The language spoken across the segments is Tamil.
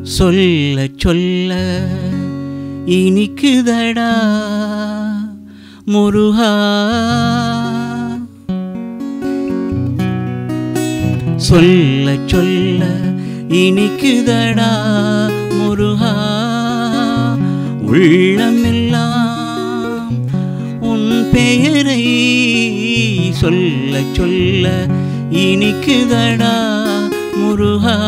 சொல்ல சொல்ல இனிக்குதடா முருகா சொல்ல சொல்ல இனிக்குதடா முருகா உள்ளமெல்லாம் உன் பெயரை சொல்ல சொல்ல இனிக்குதடா முருகா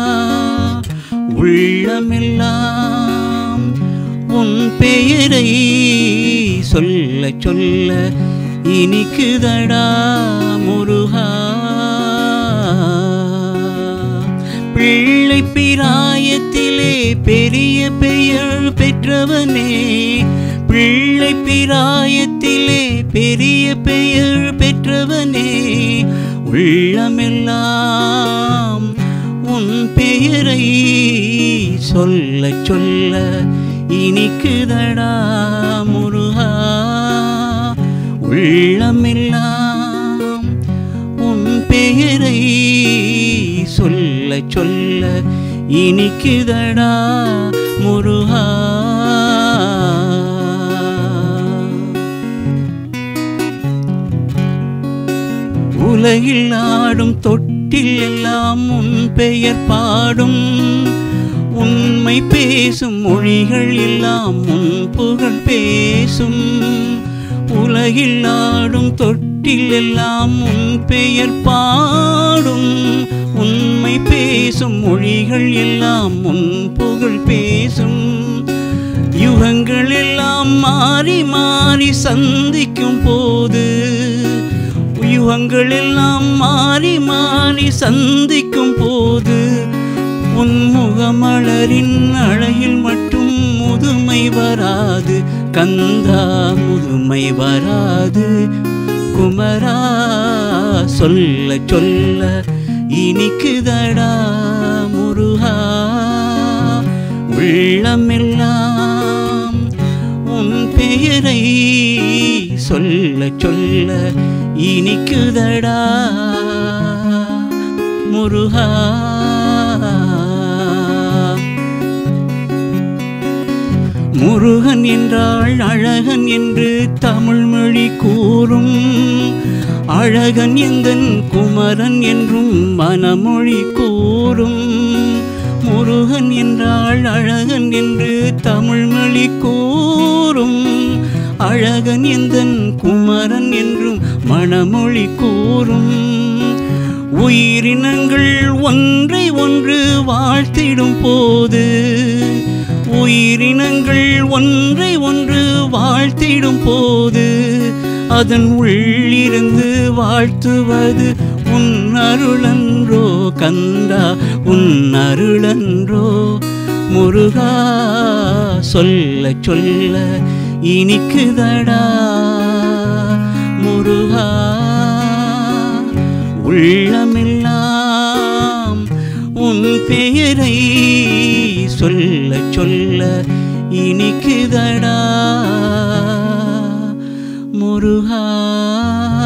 உள்ளமெல்லாம் உன் பெயரை சொல்ல சொல்ல இனிக்குதடா முருகா பிள்ளை பிராயத்திலே பெரிய பெயர் பெற்றவனே பிள்ளை பிராயத்திலே பெரிய பெயர் பெற்றவனே உள்ளமெல்லாம் உன் பெயரை சொல்ல சொல்ல இனிக்குதடா முருகா உள்ளமெல்லாம் உன் பெயரை சொல்ல சொல்ல இனிக்குதடா முருகா உலகில் ஆடும் தொட்டில் எல்லாம் உன் பெயர் பாடும் உண்மை பேசும் மொழிகள் எல்லாம் உன் புகழ் பேசும் உலகில் ஆடும் தொட்டில் எல்லாம் உன் பெயர் பாடும் உண்மை பேசும் மொழிகள் எல்லாம் உன் புகழ் பேசும் யுகங்கள் எல்லாம் மாறி மாறி சந்திக்கும் போது யுகங்கள் எல்லாம் மாறி மாறி சந்திக்கும் போது உன் முகமலரின் அழகில் மட்டும் முதுமை வராது கந்தா முதுமை வராது குமரா சொல்ல சொல்ல இனிக்குதடா முருகா உள்ளமெல்லாம் உன் பெயரை சொல்ல சொல்ல இனிக்குதடா முருகா முருகன் என்றால் அழகன் என்று தமிழ் மொழி கூறும் அழகன் எந்தன் குமரன் என்றும் மனமொழி கூறும் முருகன் என்றால் அழகன் என்று தமிழ் மொழி கூறும் அழகன் எந்தன் குமரன் என்றும் மணமொழி கூறும் உயிரினங்கள் ஒன்றை ஒன்று வாழ்த்திடும் போது உயிரினங்கள் ஒன்றை ஒன்று வாழ்த்திடும் போது அதன் உள்ளிருந்து வாழ்த்துவது உன் அருளன்றோ கந்தா உன் அருளன்றோ முருகா சொல்ல சொல்ல இனிக்குதடா முருகா உள்ளமெல்லாம் உன் பெயரை சொல்ல சொல்ல இனிக்குதடா முருகா